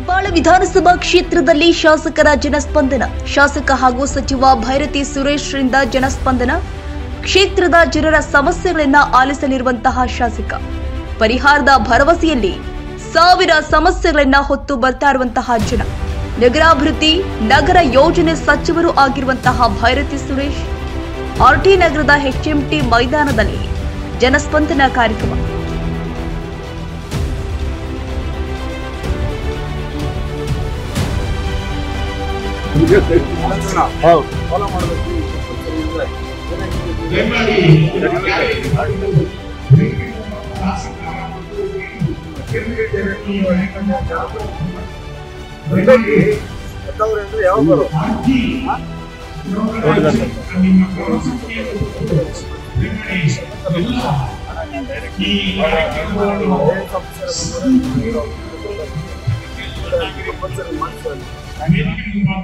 ಹೆಬ್ಬಾಳ ವಿಧಾನಸಭಾ ಕ್ಷೇತ್ರದಲ್ಲಿ ಶಾಸಕರ ಜನಸ್ಪಂದನ ಶಾಸಕ ಹಾಗೂ ಸಚಿವ ಭೈರತಿ ಸುರೇಶ್ರಿಂದ ಜನಸ್ಪಂದನ ಕ್ಷೇತ್ರದ ಜನರ ಸಮಸ್ಯೆಗಳನ್ನ ಆಲಿಸಲಿರುವಂತಹ ಶಾಸಕ ಪರಿಹಾರದ ಭರವಸೆಯಲ್ಲಿ ಸಾವಿರ ಸಮಸ್ಯೆಗಳನ್ನ ಹೊತ್ತು ಬರ್ತಾ ಇರುವಂತಹ ಜನ ನಗರಾಭಿವೃದ್ಧಿ ನಗರ ಯೋಜನೆ ಸಚಿವರು ಆಗಿರುವಂತಹ ಭೈರತಿ ಸುರೇಶ್ ಆರ್ಟಿ ನಗರದ ಎಚ್ಎಂಟಿ ಮೈದಾನದಲ್ಲಿ ಜನಸ್ಪಂದನ ಕಾರ್ಯಕ್ರಮ ಯಾವಾಗ ಬರೋ ಈ